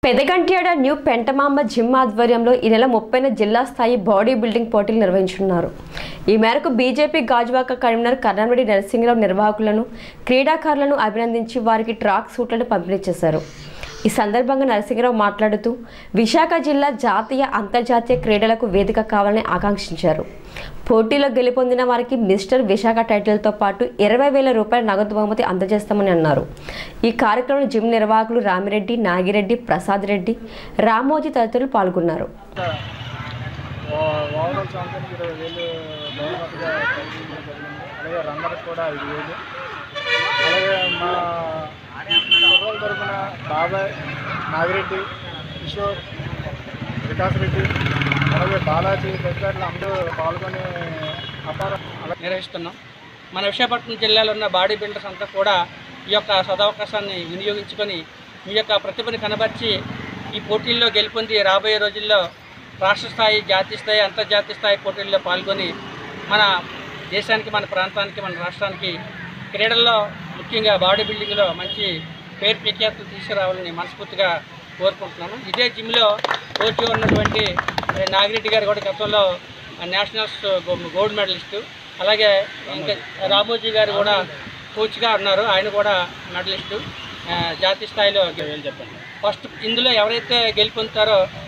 Pedagantyada new పెంటమాంబ gym ఆధ్వర్యంలో ఈ నెల ముప్పైన జిల్లా స్థాయి బాడీ బిల్డింగ్ పోటీలు నిర్వహించనున్నారు ఈ మేరకు బీజేపీ గాజువాక కరీంనగర్ కర్ణామడి నరసింహరావు నిర్వాహకులను క్రీడాకారులను అభినందించి వారికి ట్రాక్ సూట్లను పంపిణీ చేశారు ఈ సందర్భంగా నరసింహరావు మాట్లాడుతూ విశాఖ జిల్లా జాతీయ అంతర్జాతీయ క్రీడలకు వేదిక కావాలని ఆకాంక్షించారు పోటీలో గెలుపొందిన వారికి మిస్టర్ విశాఖ టైటిల్తో పాటు ఇరవై వేల రూపాయల నగదు బహుమతి అందజేస్తామని అన్నారు ఈ కార్యక్రమంలో జిమ్ నిర్వాహకులు రామిరెడ్డి నాగిరెడ్డి ప్రసాద్ రెడ్డి రామోజీ తదితరులు పాల్గొన్నారు ఓ- ఓవరాల్ ఛాంపియన్కి ఇరవై వేలు బహుమతిగా ప్రకటించడం జరిగింది అలాగే రన్నర్కి కూడా ఐదు వేలు అలాగే మా కుర్రోల తరఫున బాబాయ్ నాగిరెడ్డి కిషోర్ వికాస్ రెడ్డి అలాగే బాలాజీ తదితరులు అందరూ పాల్గొని అపార అలాగే నిర్వహిస్తున్నాం మన విశాఖపట్నం జిల్లాలో ఉన్న బాడీ బిల్డర్స్ అంతా కూడా ఈ యొక్క సదవకాశాన్ని వినియోగించుకొని మీ యొక్క ప్రతిభని కనబర్చి ఈ పోటీల్లో గెలుపొంది రాబోయే రోజుల్లో రాష్ట్ర స్థాయి జాతీయ స్థాయి అంతర్జాతీయ స్థాయి పోటీల్లో పాల్గొని మన దేశానికి మన ప్రాంతానికి మన రాష్ట్రానికి క్రీడల్లో ముఖ్యంగా బాడీ బిల్డింగ్లో మంచి పేరు ప్రఖ్యాతులు తీసుకురావాలని మనస్ఫూర్తిగా కోరుకుంటున్నాను ఇదే జిమ్లో కోచ్గా ఉన్నటువంటి ఏ, నాగిరెడ్డి గారు కూడా గతంలో నేషనల్స్ గో- గోల్డ్ మెడలిస్టు అలాగే ఇంకా రామోజీ గారు కూడా కోచ్గా ఉన్నారు ఆయన కూడా మెడలిస్టు ఆ, జాతీయ స్థాయిలో చెప్పండి ఫస్ట్ ఇందులో ఎవరైతే గెలుపొందుతారో